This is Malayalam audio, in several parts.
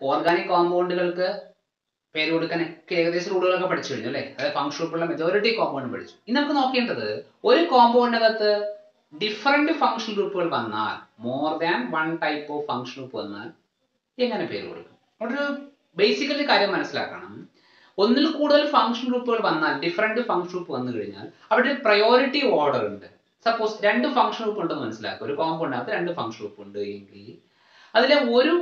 ഓർഗാനിക് കോമ്പൗണ്ടുകൾക്ക് പേര് കൊടുക്കാൻ ഒക്കെ ഏകദേശം റൂളുകളൊക്കെ പഠിച്ചു കഴിഞ്ഞു അല്ലേ അതായത് ഫംഗ്ഷൻ ഗ്രൂപ്പുള്ള മെജോറിറ്റി കോമ്പൗണ്ട് പഠിച്ചു ഇനി നമുക്ക് നോക്കേണ്ടത് ഒരു കോമ്പൗണ്ടിനകത്ത് ഡിഫറെന്റ് ഫംഗ്ഷൻ ഗ്രൂപ്പുകൾ വന്നാൽ more than one type of function group വന്നാൽ എങ്ങനെ പേര് കൊടുക്കും അവിടെ ഒരു ബേസിക്കലി കാര്യം മനസ്സിലാക്കണം ഒന്നിൽ കൂടുതൽ ഫംഗ്ഷൻ ഗ്രൂപ്പുകൾ വന്നാൽ ഡിഫറെന്റ് ഫംഗ്ഷൻ ഗ്രൂപ്പ് വന്നു കഴിഞ്ഞാൽ അവിടെ ഒരു പ്രയോറിറ്റി ഓർഡർ ഉണ്ട് സപ്പോസ് രണ്ട് ഫംഗ്ഷൻ ഗ്രൂപ്പ് ഉണ്ടെന്ന് മനസ്സിലാക്കുക ഒരു കോമ്പൗണ്ടിനകത്ത് രണ്ട് ഫംഗ്ഷൻ ഗ്രൂപ്പ് ഉണ്ട് എങ്കിൽ അതിലെ ഒരു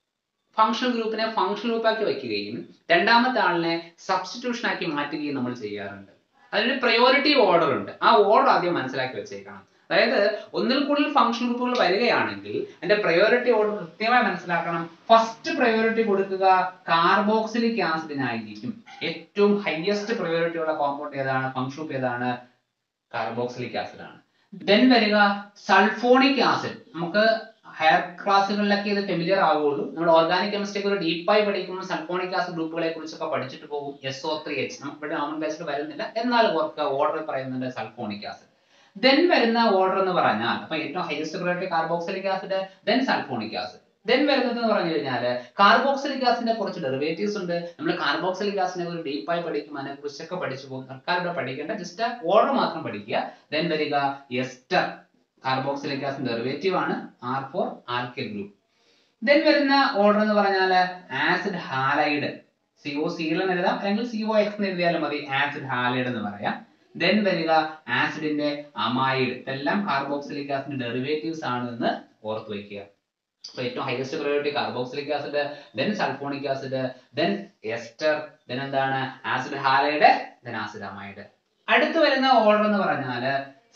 ഫംഗ്ഷൻ ഗ്രൂപ്പിനെ ഫംഗ്ഷൻ ഗ്രൂപ്പാക്കി വയ്ക്കുകയും രണ്ടാമത്തെ ആളിനെ സബ്സ്റ്റിറ്റ്യൂഷൻ ആക്കി മാറ്റുകയും നമ്മൾ ചെയ്യാറുണ്ട് അതിനൊരു പ്രയോറിറ്റി ഓർഡർ ഉണ്ട് ആ ഓർഡർ ആദ്യം മനസ്സിലാക്കി വെച്ചേക്കണം അതായത് ഒന്നിൽ കൂടുതൽ ഫംഗ്ഷൻ ഗ്രൂപ്പുകൾ വരികയാണെങ്കിൽ അതിന്റെ പ്രയോറിറ്റി ഓർഡർ കൃത്യമായി മനസ്സിലാക്കണം ഫസ്റ്റ് പ്രയോറിറ്റി കൊടുക്കുക കാർബോക്സിലിക് ആസിഡിനായിരിക്കും ഏറ്റവും ഹയസ്റ്റ് പ്രയോറിറ്റി ഉള്ള കോമ്പൗണ്ട് ഏതാണ് ഫംഗ്ഷൻ ഗ്രൂപ്പ് ഏതാണ് കാർബോക്സിലിക് ആസിഡ് ആണ് ദെൻ വരിക സൾഫോണിക് ആസിഡ് നമുക്ക് ഹയർ ക്ലാസ്സുകളിലൊക്കെ ഇത് ഫെമിലിയർ ആവുകയുള്ളൂ നമ്മൾ ഓർഗാനിക് കെമിസ്ട്രി ഒരു ഡീപ്പായി പഠിക്കുമ്പോൾ സൾഫോണിക് ആസിഡ് ഗ്രൂപ്പുകളെ കുറിച്ചൊക്കെ പഠിച്ചിട്ട് പോകും എസ് ഒ ത്രീ എച്ച് നമുക്ക് ഇവിടെ നോമൻ ബേസിൽ വരുന്നില്ല എന്നാൽ ഓർക്കുക ഓർഡർ പറയുന്നുണ്ട് സൾഫോണിക് ആസിഡ് ദെൻ വരുന്ന ഓർഡർ എന്ന് പറഞ്ഞാൽ അപ്പൊ ഏറ്റവും highest priority carboxylic acid then sulphonic acid then വരുന്നത് എന്ന് പറഞ്ഞു കഴിഞ്ഞാൽ കാർബോക്സിലിക് ആസിഡിന്റെ കുറച്ച് ഡെറിവേറ്റീവ്സ് ഉണ്ട് നമ്മൾ കാർബോക്സിലിക് ആസിഡിനെ ഒരു ഡീപ്പായി പഠിക്കും അതിനെ കുറിച്ചൊക്കെ പഠിച്ചു പോകും സർക്കാരുടെ പഠിക്കേണ്ട ജസ്റ്റ് ഓർഡർ മാത്രം പഠിക്കുക ദെൻ വരിക എസ്റ്റർ കാർബോക്സിലിക് ആസിഡ് ഡെറിവേറ്റീവ് ആണ് R for alkyl group then വരുന്ന ഓർഡർ എന്ന് പറഞ്ഞാൽ ആസിഡ് ഹാലൈഡ് സിഒ സീൽ എന്ന് എഴുതാം അല്ലെങ്കിൽ സിഒ എക്സ് എന്ന് എഴുതിയാലും മതി ആസിഡ് ഹാലൈഡ് എന്ന് പറയാം ദെൻ വരിക ആസിഡിന്റെ അമൈഡ് ഇതെല്ലാം കാർബോക്സിലിക് ആസിഡ് ഡെറിവേറ്റീവ്സ് ആണ് എന്ന് ഓർത്ത് വയ്ക്കുക അപ്പൊ ഏറ്റവും highest priority carboxylic acid then sulphonic acid then ester then എന്താണ് acid halide then acid amide അടുത്ത് വരുന്ന ഓർഡർ എന്ന് പറഞ്ഞാല്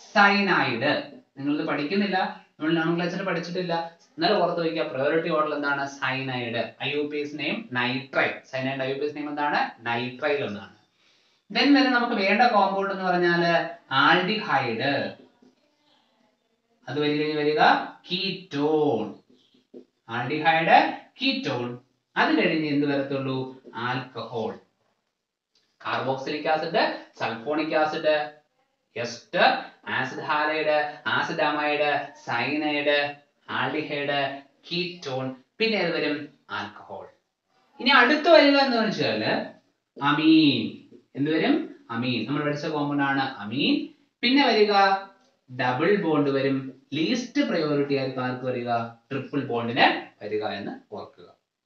സൈനൈഡ് നിങ്ങളിത് പഠിക്കുന്നില്ല നമ്മൾ നോൺക്ലേച്ചർ പഠിച്ചിട്ടില്ല എന്നാലും ഓർത്ത് വയ്ക്കുക പ്രയോറിറ്റി ഓർഡർ എന്താണ് cyanide IUPAC name nitrile cyanide IUPAC name എന്താണ് നൈട്രൈൽ എന്നാണ് ദെൻ വരെ നമുക്ക് വേണ്ട കോമ്പൗണ്ട് എന്ന് പറഞ്ഞാല് ആൽഡിഹൈഡ് അത് വരി കഴിഞ്ഞ് വരിക കീറ്റോൺ ആൽഡിഹൈഡ് കീറ്റോൺ അത് കഴിഞ്ഞ് എന്ത് വരത്തുള്ളൂ alcohol carboxylic acid sulphonic acid ester acid halide acid amide cyanide aldehyde ketone പിന്നെ ഏത് വരും ആൽക്കഹോൾ ഇനി അടുത്ത് വരിക എന്ന് വെച്ചാല് അമീൻ എന്ത് വരും അമീൻ നമ്മൾ പഠിച്ച കോമ്പൗണ്ട് ആണ് അമീൻ പിന്നെ വരിക ഡബിൾ ബോണ്ട് വരും ലീസ്റ്റ് പ്രയോറിറ്റി ആയിരിക്കും ആർക്ക് വരിക ട്രിപ്പിൾ ബോണ്ടിന് വരിക എന്ന് ഓർക്കുക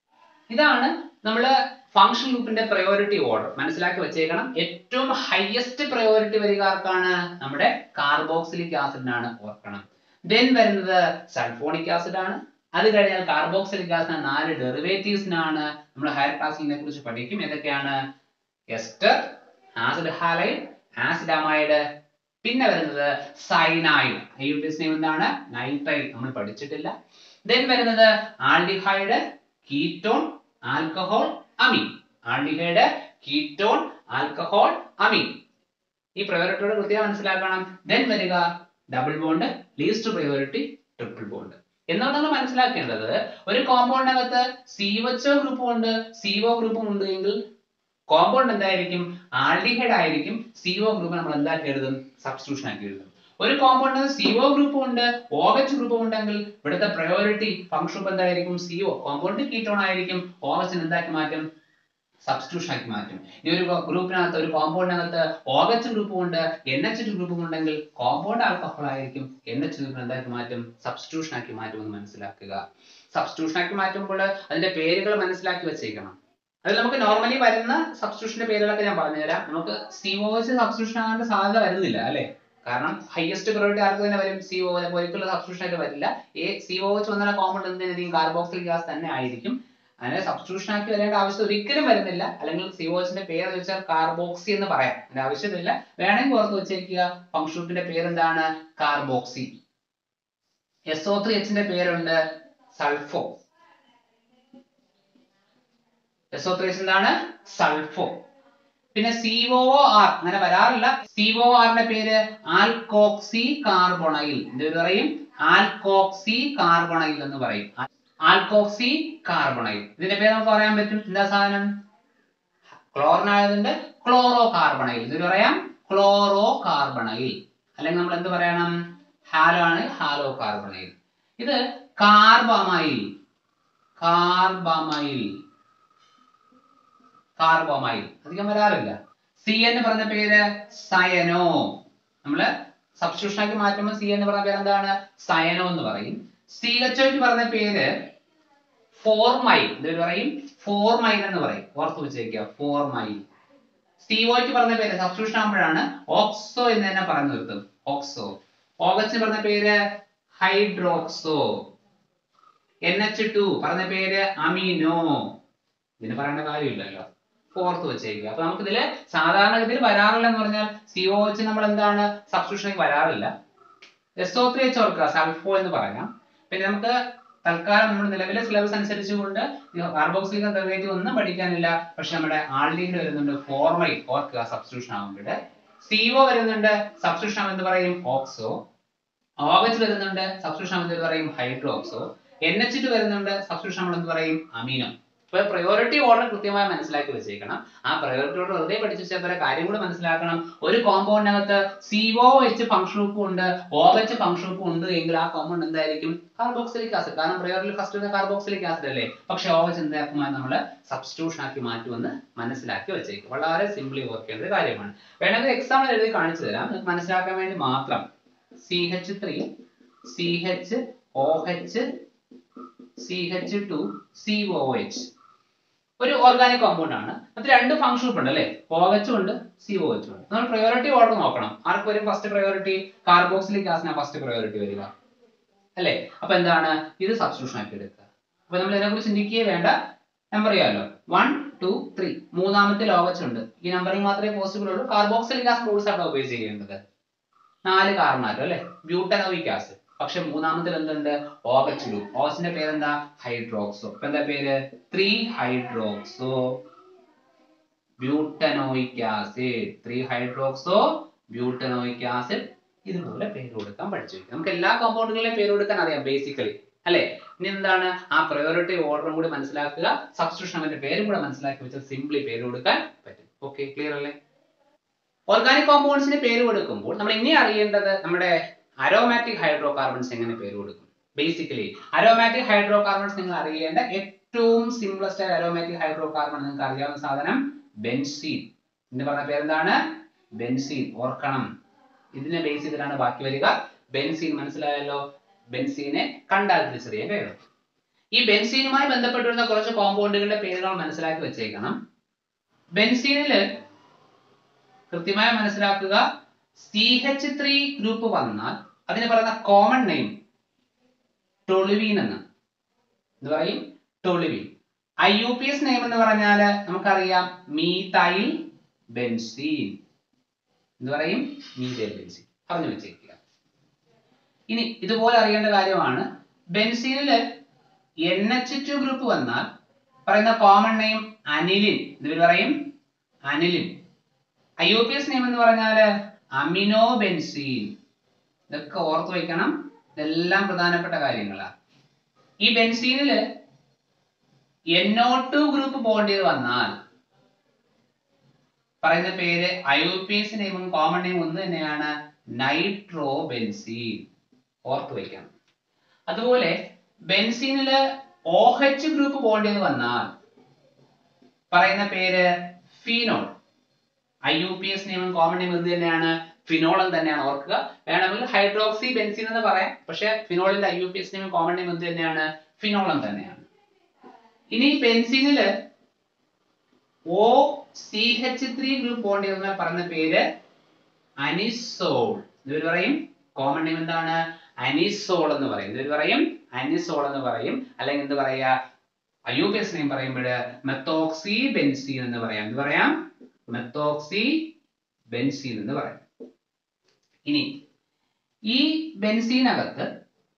ഇതാണ് നമ്മൾ ഫംഗ്ഷൻ ഗ്രൂപ്പിന്റെ പ്രയോറിറ്റി ഓർഡർ മനസ്സിലാക്കി വെച്ചേക്കണം ഏറ്റവും ഹയസ്റ്റ് പ്രയോറിറ്റി വരിക ആർക്കാണ് നമ്മുടെ കാർബോക്സിലിക് ആസിഡിനാണ് ഓർക്കണം ദെൻ വരുന്നത് സൾഫോണിക് ആസിഡ് ആണ് അത് കഴിഞ്ഞാൽ കാർബോക്സിലിക് ആസിഡ് നാല് ഡെറിവേറ്റീവ്സിനാണ് നമ്മൾ ഹയർ ക്ലാസ്സിനെ കുറിച്ച് പഠിക്കും ഏതൊക്കെയാണ് ester acid halide acid amide പിന്നെ വരുന്നത് സൈനൈഡ് ഐയുഡിസ് നെയിം എന്താണ് നൈട്രൈൽ നമ്മൾ പഠിച്ചിട്ടില്ല ദെൻ വരുന്നത് aldehyde ketone alcohol amine aldehyde ketone alcohol amine ഈ പ്രയോറിറ്റിയോട് കൃത്യം മനസ്സിലാക്കണം ദെൻ വരിക double bond least priority triple bond എന്നാൽ നിങ്ങൾ മനസ്സിലാക്കേണ്ടത് ഒരു കോമ്പൗണ്ടിനകത്ത് സി എച്ച് ഗ്രൂപ്പും ഉണ്ട് സിഒ ഗ്രൂപ്പും ഉണ്ട് എങ്കിൽ കോമ്പൗണ്ട് എന്തായിരിക്കും ആൽഡിഹൈഡ് ആയിരിക്കും സിഒ ഗ്രൂപ്പ് നമ്മൾ എന്താക്കി എഴുതും സബ്സ്റ്റിറ്റ്യൂഷൻ ആക്കി എഴുതും ഒരു കോമ്പൗണ്ടിന് സിഒ ഗ്രൂപ്പും ഉണ്ട് OH ഗ്രൂപ്പും ഉണ്ടെങ്കിൽ ഇവിടുത്തെ പ്രയോറിറ്റി ഫംഗ്ഷൻ ഗ്രൂപ്പ് എന്തായിരിക്കും സിഒ കോമ്പൗണ്ട് കീറ്റോൺ ആയിരിക്കും OH ന് എന്താക്കി മാറ്റും സബ്സ്റ്റിറ്റ്യൂഷൻ ആക്കി മാറ്റും ഈ ഒരു ഗ്രൂപ്പിനകത്ത് ഒരു കോമ്പൗണ്ടിനകത്ത് OH ഗ്രൂപ്പും ഉണ്ട് NH ഗ്രൂപ്പും ഉണ്ടെങ്കിൽ കോമ്പൗണ്ട് ആൽക്കഹോൾ ആയിരിക്കും NH ഗ്രൂപ്പിന് എന്താക്കി മാറ്റും സബ്സ്റ്റിറ്റ്യൂഷൻ ആക്കി മാറ്റും എന്ന് മനസ്സിലാക്കുക സബ്സ്റ്റിറ്റ്യൂഷൻ ആക്കി മാറ്റുമ്പോൾ അതിന്റെ പേരുകൾ മനസ്സിലാക്കി വെച്ചേക്കണം അതിൽ നമുക്ക് നോർമലി വരുന്ന സബ്സ്റ്റിറ്റ്യൂഷന്റെ പേരുകളൊക്കെ ഞാൻ പറഞ്ഞുതരാം നമുക്ക് സി ഒ എച്ച് സബ്സ്റ്റിറ്റ്യൂഷൻ ആകാൻ സാധ്യത വരുന്നില്ല അല്ലെ കാരണം ഹയസ്റ്റ് പ്രയോറിറ്റി ആർക്ക് തന്നെ വരും സി ഒ ഒരിക്കലും സബ്സ്റ്റിറ്റ്യൂഷൻ ആയിട്ട് വരില്ല ഈ സി ഒ എച്ച് വന്ന കോമ്പൗണ്ട് എന്തിനും കാർബോക്സിലിക് ഗ്യാസ് തന്നെ ആയിരിക്കും അതിനെ സബ്സ്റ്റിറ്റ്യൂഷൻ ആക്കി വരേണ്ട ആവശ്യം ഒരിക്കലും വരുന്നില്ല അല്ലെങ്കിൽ സി ഒ എച്ചിന്റെ പേര് വെച്ചാൽ കാർബോക്സി എന്ന് പറയാം അതിന്റെ ആവശ്യമില്ല വേണമെങ്കിൽ ഓർത്ത് വെച്ചേക്കുക ഫംഗ്ഷൻ ഗ്രൂപ്പിന്റെ പേര് എന്താണ് കാർബോക്സി എസ് ഒ ത്രീ എച്ചിന്റെ പേരുണ്ട് sulpho S O three H എന്താണ് സൾഫോ പിന്നെ സി ഒ ആർ അങ്ങനെ വരാറില്ല സി ഒ ആറിന്റെ പേര് ആൽകോക്സി കാർബണൈൽ എന്ത് പറയും ആൽകോക്സി കാർബണൈൽ എന്ന് പറയും ആൽകോക്സി കാർബണൈൽ ഇതിന്റെ പേര് നമുക്ക് പറയാൻ പറ്റും എന്താ സാധനം ക്ലോറിൻ ആയതുകൊണ്ട് ക്ലോറോ കാർബണൈൽ ഇതിന് പറയാം ക്ലോറോ കാർബണൈൽ അല്ലെങ്കിൽ നമ്മൾ എന്ത് പറയണം ഹാലോ ആണ് ഹാലോ കാർബണൈൽ ഇത് കാർബമൈൽ കാർബമൈൽ കാർബോമൈൽ അധികം വരാറില്ല സി എന്ന് പറഞ്ഞ പേര് സയനോ നമ്മള് സബ്സ്റ്റിറ്റ്യൂഷൻ ആക്കി മാറ്റുമ്പോൾ സി എന്ന് പറഞ്ഞ പേര് എന്താണ് സയനോ എന്ന് പറയും സി എച്ച് എന്ന് പറഞ്ഞ പേര് ഫോർമൈൽ എന്ത് പറയും ഫോർമൈൽ എന്ന് പറയും ഓർത്ത് വെച്ചേക്കുക ഫോർമൈൽ സ്റ്റീവോയ്ക്ക് പറഞ്ഞ പേര് സബ്സ്റ്റിറ്റ്യൂഷൻ ആകുമ്പോഴാണ് ഓക്സോ എന്ന് തന്നെ പറഞ്ഞു നിർത്തും ഓക്സോ ഓഗസ്റ്റ് പറഞ്ഞ പേര് ഹൈഡ്രോക്സോ എൻ എച്ച് ടു പറഞ്ഞ പേര് അമീനോ ഇതിന് പറയേണ്ട കാര്യമില്ലല്ലോ ഓർത്ത് വെച്ചേക്കുക അപ്പൊ നമുക്ക് ഇതില് സാധാരണഗതിയിൽ വരാറില്ല എന്ന് പറഞ്ഞാൽ സിഒ വെച്ച് നമ്മൾ എന്താണ് സബ്സ്റ്റിറ്റ്യൂഷൻ വരാറില്ല എസ് ഒ ത്രീ വെച്ച് ഓർക്കുക സൾഫോ എന്ന് പറയാം പിന്നെ നമുക്ക് തൽക്കാലം നമ്മൾ നിലവിലെ സിലബസ് അനുസരിച്ചുകൊണ്ട് കാർബോക്സിലിക് ഡെറിവേറ്റീവ് ഒന്നും പഠിക്കാനില്ല പക്ഷെ നമ്മുടെ ആൾഡിഹൈഡ് വരുന്നുണ്ട് ഫോർമൈൽ ഓർക്കുക സബ്സ്റ്റിറ്റ്യൂഷൻ ആകുമ്പോൾ സിഒ വരുന്നുണ്ട് സബ്സ്റ്റിറ്റ്യൂഷൻ ആകുമ്പോൾ എന്ത് പറയും ഓക്സോ ഓഗസ്റ്റ് വരുന്നുണ്ട് സബ്സ്റ്റിറ്റ്യൂഷൻ ആകുമ്പോൾ എന്ത് പറയും ഹൈഡ്രോക്സോ എൻ എച്ച് ടു വരുന്നുണ്ട് സബ്സ്റ്റിറ്റ്യൂഷൻ ആകുമ്പോൾ എന്ത് പറയും അമീനോ ഇപ്പൊ പ്രയോറിറ്റി ഓർഡർ കൃത്യമായി മനസ്സിലാക്കി വെച്ചേക്കണം ആ പ്രയോറിറ്റി ഓർഡർ വെറുതെ പഠിച്ചു വെച്ചാൽ പോരെ കാര്യം കൂടെ മനസ്സിലാക്കണം ഒരു കോമ്പൗണ്ടിനകത്ത് സിഒ എച്ച് ഫംഗ്ഷൻ ഗ്രൂപ്പ് ഉണ്ട് ഓ എച്ച് ഫംഗ്ഷൻ ഗ്രൂപ്പ് ഉണ്ട് എങ്കിൽ ആ കോമ്പൗണ്ട് എന്തായിരിക്കും കാർബോക്സിലിക് ആസിഡ് കാരണം പ്രയോറിറ്റി ഫസ്റ്റ് കാർബോക്സിലിക് ആസിഡ് അല്ലേ പക്ഷെ ഓ എച്ച് എന്താക്കുമ്പോൾ നമ്മൾ സബ്സ്റ്റിറ്റ്യൂഷൻ ആക്കി മാറ്റുമെന്ന് മനസ്സിലാക്കി വെച്ചേക്കും വളരെ സിംപ്ലി വർക്ക് ചെയ്യേണ്ട ഒരു കാര്യമാണ് വേണമെങ്കിൽ എക്സാമ്പിൾ എഴുതി കാണിച്ചു തരാം നിങ്ങൾക്ക് മനസ്സിലാക്കാൻ വേണ്ടി മാത്രം C H three C H O H C H two C O H ഒരു ഓർഗാനിക് കോമ്പൗണ്ട് ആണ് അത് രണ്ട് ഫംഗ്ഷൻ ഗ്രൂപ്പ് ഉണ്ട് അല്ലേ OH ഉണ്ട് CO H ഉണ്ട് നമ്മൾ പ്രയോറിറ്റി ഓർഡർ നോക്കണം ആർക്ക് വരും ഫസ്റ്റ് പ്രയോറിറ്റി കാർബോക്സിലിക് ആസിന ഫസ്റ്റ് പ്രയോറിറ്റി വരിക അല്ലേ അപ്പൊ എന്താണ് ഇത് സബ്സ്റ്റിറ്റ്യൂഷൻ ആക്കി എടുക്കുക അപ്പൊ നമ്മൾ ഇതിനെ കുറിച്ച് ചിന്തിക്കുകയേ വേണ്ട നമ്പർ അറിയാമല്ലോ വൺ ടു ത്രീ മൂന്നാമത്തെ ലോകച്ച് ഉണ്ട് ഈ നമ്പറിൽ മാത്രമേ പോസിബിൾ ഉള്ളൂ കാർബോക്സിലിക് ആസിഡ് റൂൾസ് ആണ് ഉപയോഗിച്ച് ചെയ്യേണ്ടത് നാല് കാർബണാറ്റം അല്ലെ ബ്യൂട്ടനോയിക് ആസിഡ് പക്ഷെ മൂന്നാമത്തിൽ എന്തുണ്ട് ഓഗച്ച് ഗ്രൂപ്പ് ഓഗച്ചിന്റെ പേരെന്താ ഹൈഡ്രോക്സോ ഇപ്പൊ എന്താ പേര് three hydroxo butanoic acid three hydroxo butanoic acid ഇതുപോലെ പേര് കൊടുക്കാൻ പഠിച്ചു നമുക്ക് എല്ലാ കോമ്പൗണ്ടുകളിലെയും പേര് കൊടുക്കാൻ അറിയാം ബേസിക്കലി അല്ലെ ഇനി എന്താണ് ആ പ്രയോറിറ്റി ഓർഡറും കൂടി മനസ്സിലാക്കുക സബ്സ്റ്റിറ്റ്യൂഷൻ അവന്റെ പേരും കൂടെ മനസ്സിലാക്കി വെച്ചാൽ സിംപ്ലി പേര് കൊടുക്കാൻ പറ്റും ഓക്കെ ക്ലിയർ അല്ലേ ഓർഗാനിക് കോമ്പൗണ്ട്സിന് പേര് കൊടുക്കുമ്പോൾ നമ്മൾ ഇനി അറിയേണ്ടത് നമ്മുടെ അരോമാറ്റിക് ഹൈഡ്രോ കാർബൺസ് എങ്ങനെ പേര് കൊടുക്കും ബേസിക്കലി അരോമാറ്റിക് ഹൈഡ്രോ കാർബൺസ് നിങ്ങൾ അറിയേണ്ട ഏറ്റവും സിംപ്ലസ്റ്റ് ആയ അരോമാറ്റിക് ഹൈഡ്രോ കാർബൺ നിങ്ങൾക്ക് അറിയാവുന്ന സാധനം ബെൻസീൻ എന്ന് പറഞ്ഞ പേരെന്താണ് ബെൻസീൻ ഓർക്കണം ഇതിനെ ബേസ് ചെയ്തിട്ടാണ് ബാക്കി വരിക ബെൻസീൻ മനസ്സിലായല്ലോ ബെൻസീനെ കണ്ടാൽ തിരിച്ചറിയാൻ കഴിയും ഈ ബെൻസീനുമായി ബന്ധപ്പെട്ട് വരുന്ന കുറച്ച് കോമ്പൗണ്ടുകളുടെ പേരുകൾ മനസ്സിലാക്കി വെച്ചേക്കണം ബെൻസീനില് കൃത്യമായി മനസ്സിലാക്കുക സി എച്ച് ത്രീ ഗ്രൂപ്പ് വന്നാൽ അതിന് പറയുന്ന കോമൺ നെയിം ടൊളിവീൻ എന്ന് എന്ന് പറയും toluene IUPAC name എന്ന് പറഞ്ഞാല് നമുക്കറിയാം മീതൈൽ ബെൻസീൻ എന്ന് പറയും മീതൈൽ ബെൻസീൻ പറഞ്ഞു വെച്ചേക്കുക ഇനി ഇതുപോലെ അറിയേണ്ട കാര്യമാണ് ബെൻസീനില് എൻ എച്ച് ടു ഗ്രൂപ്പ് വന്നാൽ പറയുന്ന കോമൺ നെയിം അനിലിൻ ഇതിൽ പറയും aniline IUPAC name എന്ന് പറഞ്ഞാല് അമിനോ ബെൻസീൻ ഇതൊക്കെ ഓർത്ത് വയ്ക്കണം ഇതെല്ലാം പ്രധാനപ്പെട്ട കാര്യങ്ങളാണ് ഈ ബെൻസീനില് NO2 ടു ഗ്രൂപ്പ് ബോണ്ട് ചെയ്ത് വന്നാൽ പറയുന്ന പേര് ഐ യു പി എസ് നെയിമും കോമൺ നെയിം ഒന്ന് തന്നെയാണ് നൈട്രോ ബെൻസീൻ ഓർത്ത് വയ്ക്കണം അതുപോലെ ബെൻസീനില് OH ഗ്രൂപ്പ് ബോണ്ട് ചെയ്ത് വന്നാൽ പറയുന്ന പേര് phenol IUPAC നെയിമും കോമൺ നെയിം എന്ത് തന്നെയാണ് ഫിനോൾ എന്ന് തന്നെയാണ് ഓർക്കുക വേണമെങ്കിൽ ഹൈഡ്രോക്സി ബെൻസീൻ എന്ന് പറയാം പക്ഷെ ഫിനോളിന്റെ ഐ യു പി എസ് നെയിമും കോമൺ നെയിം എന്ത് തന്നെയാണ് ഫിനോൾ എന്ന് തന്നെയാണ് ഇനി ബെൻസീനില് O C H three group bond ചെയ്താൽ പറയുന്ന പേര് അനിസോൾ ഇവർ പറയും കോമൺ നെയിം എന്താണ് അനിസോൾ എന്ന് പറയും ഇവർ പറയും അനിസോൾ എന്ന് പറയും അല്ലെങ്കിൽ എന്ത് പറയാ IUPAC name പറയുമ്പോൾ മെത്തോക്സി ബെൻസീൻ എന്ന് പറയാം എന്ത് പറയാം മെത്തോക്സി ബെൻസീൻ എന്ന് പറയാം ഇനി ഈ ബെൻസീനകത്ത്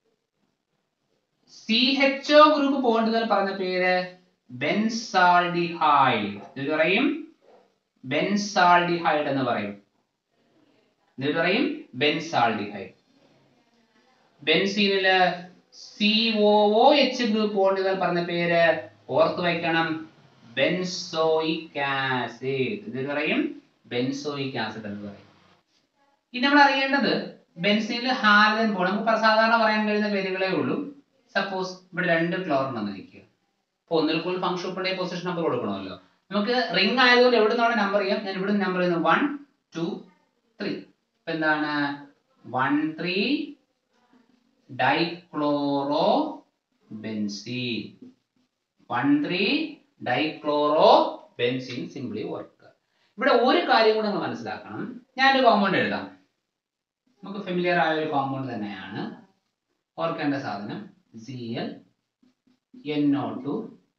സി എച്ച് ഒ ഗ്രൂപ്പ് ബോണ്ടുകൾ പറഞ്ഞ പേര് ബെൻസാൾഡിഹൈഡ് ഇത് പറയും ബെൻസാൾഡിഹൈഡ് എന്ന് പറയും ഇത് പറയും ബെൻസാൾഡിഹൈഡ് ബെൻസീനില് C O O H group ബോണ്ടുകൾ പറഞ്ഞ പേര് ഓർത്ത് വയ്ക്കണം ബെൻസോയിക് ആസിഡ് ഇത് പറയും ബെൻസോയിക് ആസിഡ് എന്ന് പറയും ഇനി നമ്മൾ അറിയേണ്ടത് ബെൻസീനിൽ ഹാലജൻ ബോണ്ട് നമുക്ക് സാധാരണ പറയാൻ കഴിയുന്ന പേരുകളേ ഉള്ളൂ സപ്പോസ് ഇവിടെ രണ്ട് ക്ലോറിൻ എന്ന് നിൽക്കുക അപ്പൊ ഒന്നിൽ കൂടുതൽ ഫംഗ്ഷൻ ഉൾപ്പെടെ പൊസിഷൻ നമ്പർ കൊടുക്കണമല്ലോ നമുക്ക് റിംഗ് ആയതുകൊണ്ട് എവിടെ നിന്നാണ് നമ്പർ ചെയ്യാം ഞാൻ ഇവിടെ നമ്പർ ചെയ്യുന്നു വൺ ടു ത്രീ അപ്പൊ എന്താണ് one three dichloro benzene one three dichloro benzene simply work ഇവിടെ ഒരു കാര്യം കൂടെ നമ്മൾ മനസ്സിലാക്കണം ഞാനൊരു കോമ്പൗണ്ട് എഴുതാം നമുക്ക് ഫെമിലിയർ ആയ ഒരു കോമ്പൗണ്ട് തന്നെയാണ് ഓർക്കേണ്ട സാധനം C L N O two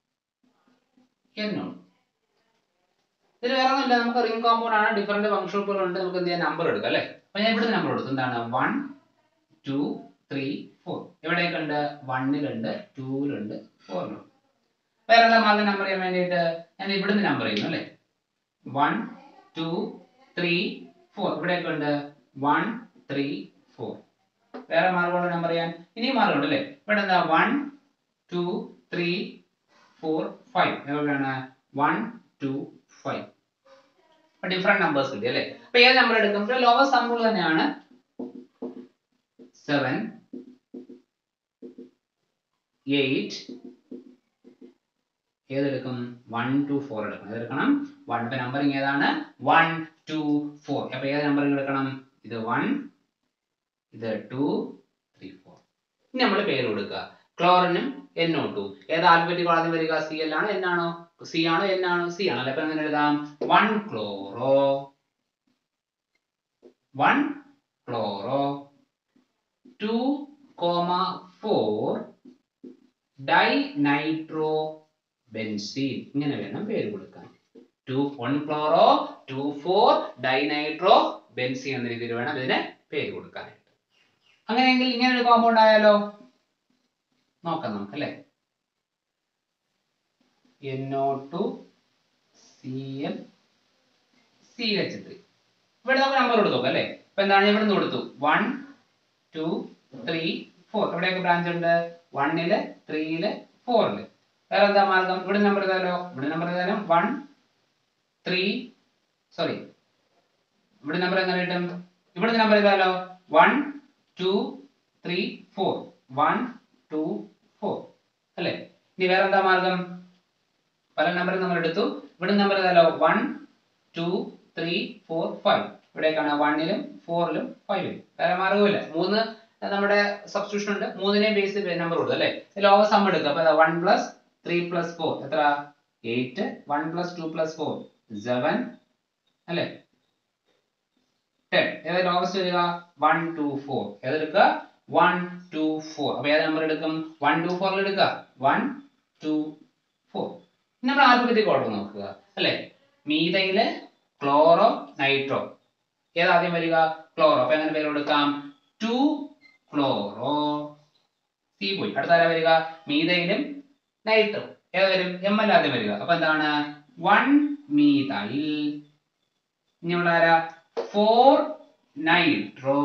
N O ഇതിൽ വേറെ ഒന്നുമില്ല നമുക്ക് റിംഗ് കോമ്പൗണ്ട് ആണ് ഡിഫറെന്റ് ഫംഗ്ഷൻ ഉണ്ട് നമുക്ക് എന്ത് ചെയ്യാൻ നമ്പർ എടുക്കാം അല്ലേ അപ്പൊ ഞാൻ ഇവിടുന്ന് നമ്പർ കൊടുത്തു എന്താണ് വൺ ടു ത്രീ ഫോർ എവിടെയൊക്കെ ഉണ്ട് വണ്ണിലുണ്ട് ടൂലുണ്ട് ഫോറിലുണ്ട് വേറെ എന്താ മാർഗം നമ്പർ ചെയ്യാൻ വേണ്ടിയിട്ട് ഞാൻ ഇവിടുന്ന് നമ്പർ ചെയ്യുന്നു അല്ലേ വൺ ടു ത്രീ ഫോർ ഇവിടെയൊക്കെ ഉണ്ട് വൺ ത്രീ ഫോർ വേറെ മാർഗമുണ്ട് നമ്പർ ചെയ്യാൻ ഇനിയും മാർഗമുണ്ട് അല്ലേ ഇവിടെ എന്താ one two three four five എവിടെയാണ് വൺ ടു ഫൈവ് അപ്പൊ ഡിഫറെന്റ് നമ്പേഴ്സ് കിട്ടി അല്ലേ അപ്പൊ ഏത് നമ്പർ എടുക്കും ഇവിടെ ലോവർ സമ്പിൾ തന്നെയാണ് സെവൻ എയ്റ്റ് ഏതെടുക്കും വൺ ടു ഫോർ എടുക്കണം ഏതെടുക്കണം വൺ ഇപ്പൊ നമ്പറിങ് ഏതാണ് വൺ ടു ഫോർ അപ്പൊ ഏത് നമ്പറിങ് എടുക്കണം ഇത് വൺ ഇത് ടു ത്രീ ഫോർ ഇനി നമ്മൾ പേര് കൊടുക്കുക ക്ലോറിനും എന്നോ ടു ഏത് ആൽഫബറ്റിക് ആദ്യം വരിക സി എൽ ആണോ എൻ ആണോ സി ആണോ എൻ ആണോ സി ആണോ അല്ലെ അപ്പൊ എങ്ങനെ എഴുതാം one chloro one chloro two comma four di nitro benzene ഇങ്ങനെ വേണം പേര് കൊടുക്കാൻ two one chloro two four dinitro benzene എന്ന രീതിയിൽ വേണം ഇതിന് പേര് കൊടുക്കാനായിട്ട് അങ്ങനെയെങ്കിൽ ഇങ്ങനെ ഒരു കോമ്പൗണ്ട് ആയാലോ നോക്കാം നമുക്ക് അല്ലേ NO two C L C H three ഇവിടെ നമുക്ക് നമ്പർ കൊടുത്തു നോക്കാം അല്ലേ അപ്പൊ എന്താണ് ഇവിടെ നിന്ന് കൊടുത്തു വൺ ടു ത്രീ ഫോർ എവിടെയൊക്കെ ബ്രാഞ്ച് ഉണ്ട് വണ്ണില് ത്രീയില് ഫോറില് വേറെ എന്താ മാർഗം ഇവിടെ നമ്പർ ചെയ്താലോ ഇവിടെ നമ്പർ ചെയ്താലും വൺ ത്രീ സോറി ഇവിടെ നമ്പർ എങ്ങനെ കിട്ടും ഇവിടെ നമ്പർ ചെയ്താലോ one two three four one two four അല്ലേ ഇനി വേറെ എന്താ മാർഗം പല നമ്പർ നമ്മൾ എടുത്തു ഇവിടെ നമ്പർ ചെയ്താലോ one two three four five ഇവിടേക്കാണ് വണ്ണിലും ഫോറിലും ഫൈവിലും വേറെ മാർഗമില്ല മൂന്ന് നമ്മുടെ സബ്സ്റ്റിറ്റ്യൂഷൻ ഉണ്ട് മൂന്നിനെയും ബേസ് നമ്പർ കൊടുത്തു അല്ലേ ലോവർ സം എടുക്കുക അപ്പൊ one plus three plus four എത്ര eight one plus two plus four seven അല്ലേ ടെൻ ഏതാ ലോവസ്റ്റ് വരിക വൺ ടു ഫോർ ഏതെടുക്കുക വൺ ടു ഫോർ അപ്പൊ ഏത് നമ്പർ എടുക്കും വൺ ടു ഫോറിൽ എടുക്കുക വൺ ടു ഫോർ നമ്മൾ ആൽഫബറ്റിക് ഓർഡർ നോക്കുക അല്ലേ മീതയില് ക്ലോറോ നൈട്രോ ഏതാദ്യം വരിക ക്ലോറോ അപ്പൊ എങ്ങനെ പേര് കൊടുക്കാം ടു ക്ലോറോ സി പോയി അടുത്ത ആരാ വരിക മീതയിലും നൈട്രോ ഏതാ വരും എം എൽ ആദ്യം വരിക അപ്പൊ എന്താണ് വൺ മീതയിൽ ഇനിയുള്ള ആരാ ഫോർ നൈട്രോ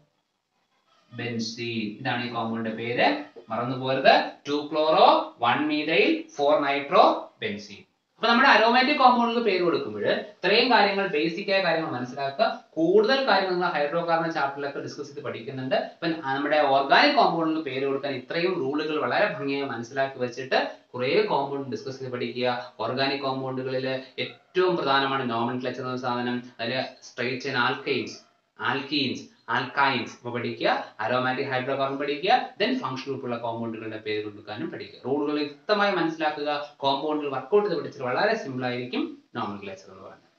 ബെൻസീൻ ഇതാണ് ഈ കോമ്പൗണ്ടിന്റെ പേര് മറന്നു പോരുത് two chloro one methyl four nitro benzene അപ്പൊ നമ്മുടെ അരോമാറ്റിക് കോമ്പൗണ്ടുകൾക്ക് പേര് കൊടുക്കുമ്പോൾ ഇത്രയും കാര്യങ്ങൾ ബേസിക് ആയ കാര്യങ്ങൾ മനസ്സിലാക്കുക കൂടുതൽ കാര്യങ്ങൾ നിങ്ങൾ ഹൈഡ്രോ കാർബൺ ചാപ്റ്ററിലൊക്കെ ഡിസ്കസ് ചെയ്ത് പഠിക്കുന്നുണ്ട് ഇപ്പൊ നമ്മുടെ ഓർഗാനിക് കോമ്പൗണ്ടുകൾക്ക് പേര് കൊടുക്കാൻ ഇത്രയും റൂളുകൾ വളരെ ഭംഗിയായി മനസ്സിലാക്കി വെച്ചിട്ട് കുറേ കോമ്പൗണ്ട് ഡിസ്കസ് ചെയ്ത് പഠിക്കുക ഓർഗാനിക് കോമ്പൗണ്ടുകളിൽ ഏറ്റവും പ്രധാനമാണ് നോമൻ ക്ലച്ചർ എന്ന സാധനം അതിൽ straight chain alkynes alkenes alkynes ഇപ്പൊ പഠിക്കുക അരോമാറ്റിക് ഹൈഡ്രോകാർബൺ പഠിക്കുക ദെൻ ഫംഗ്ഷൻ ഗ്രൂപ്പുള്ള കോമ്പൗണ്ടുകളുടെ പേര് കൊടുക്കാനും പഠിക്കുക റൂളുകൾ വ്യക്തമായി മനസ്സിലാക്കുക കോമ്പൗണ്ടുകൾ വർക്കൗട്ട് ചെയ്ത് പഠിച്ചിട്ട് വളരെ സിമ്പിൾ ആയിരിക്കും നോമൻ ക്ലച്ചർ എന്ന് പറയുന്നത്